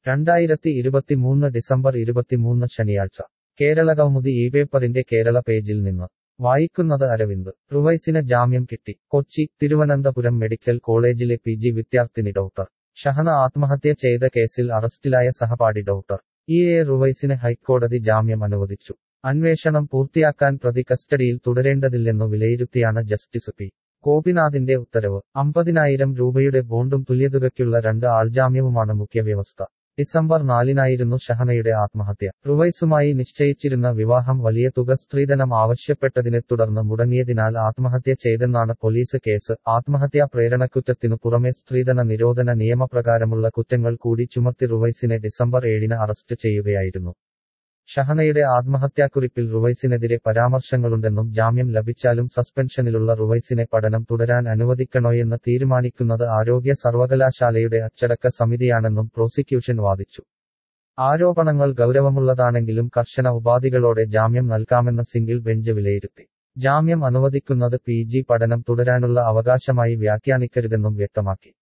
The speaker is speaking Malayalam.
രണ്ടായിരത്തി ഇരുപത്തിമൂന്ന് ഡിസംബർ ഇരുപത്തിമൂന്ന് ശനിയാഴ്ച കേരള കൗമുദി ഈ പേപ്പറിന്റെ കേരള പേജിൽ നിന്ന് വായിക്കുന്നത് അരവിന്ദ് റുവൈസിന് ജാമ്യം കിട്ടി കൊച്ചി തിരുവനന്തപുരം മെഡിക്കൽ കോളേജിലെ പി ജി വിദ്യാർത്ഥിനി ഡോക്ടർ ഷഹന ആത്മഹത്യ ചെയ്ത കേസിൽ അറസ്റ്റിലായ സഹപാഠി ഡോക്ടർ ഇ എ റുവൈസിന് ഹൈക്കോടതി ജാമ്യം അനുവദിച്ചു അന്വേഷണം പൂർത്തിയാക്കാൻ പ്രതി കസ്റ്റഡിയിൽ തുടരേണ്ടതില്ലെന്നു വിലയിരുത്തിയാണ് ജസ്റ്റിസ് പി ഗോപിനാഥിന്റെ ഉത്തരവ് അമ്പതിനായിരം രൂപയുടെ ബോണ്ടും തുല്യതുകയ്ക്കുള്ള രണ്ട് ആൾജാമ്യവുമാണ് മുഖ്യവ്യവസ്ഥ ഡിസംബർ നാലിനായിരുന്നു ഷഹനയുടെ ആത്മഹത്യ റുവൈസുമായി നിശ്ചയിച്ചിരുന്ന വിവാഹം വലിയ തുക സ്ത്രീധനം ആവശ്യപ്പെട്ടതിനെ തുടർന്ന് മുടങ്ങിയതിനാൽ ആത്മഹത്യ ചെയ്തെന്നാണ് പോലീസ് കേസ് ആത്മഹത്യാ പ്രേരണക്കുറ്റത്തിനു പുറമെ സ്ത്രീധന നിരോധന നിയമപ്രകാരമുള്ള കുറ്റങ്ങൾ കൂടി ചുമത്തി റുവൈസിനെ ഡിസംബർ ഏഴിന് അറസ്റ്റ് ചെയ്യുകയായിരുന്നു ഷഹനയുടെ ആത്മഹത്യാക്കുറിപ്പിൽ റുവൈസിനെതിരെ പരാമർശങ്ങളുണ്ടെന്നും ജാമ്യം ലഭിച്ചാലും സസ്പെൻഷനിലുള്ള റുവൈസിനെ പഠനം തുടരാൻ അനുവദിക്കണോയെന്ന് തീരുമാനിക്കുന്നത് ആരോഗ്യ സർവകലാശാലയുടെ അച്ചടക്ക സമിതിയാണെന്നും പ്രോസിക്യൂഷൻ വാദിച്ചു ആരോപണങ്ങൾ ഗൗരവമുള്ളതാണെങ്കിലും കർശന ഉപാധികളോടെ ജാമ്യം നൽകാമെന്ന് സിംഗിൾ ബെഞ്ച് വിലയിരുത്തി ജാമ്യം അനുവദിക്കുന്നത് പി ജി പഠനം തുടരാനുള്ള അവകാശമായി വ്യാഖ്യാനിക്കരുതെന്നും വ്യക്തമാക്കി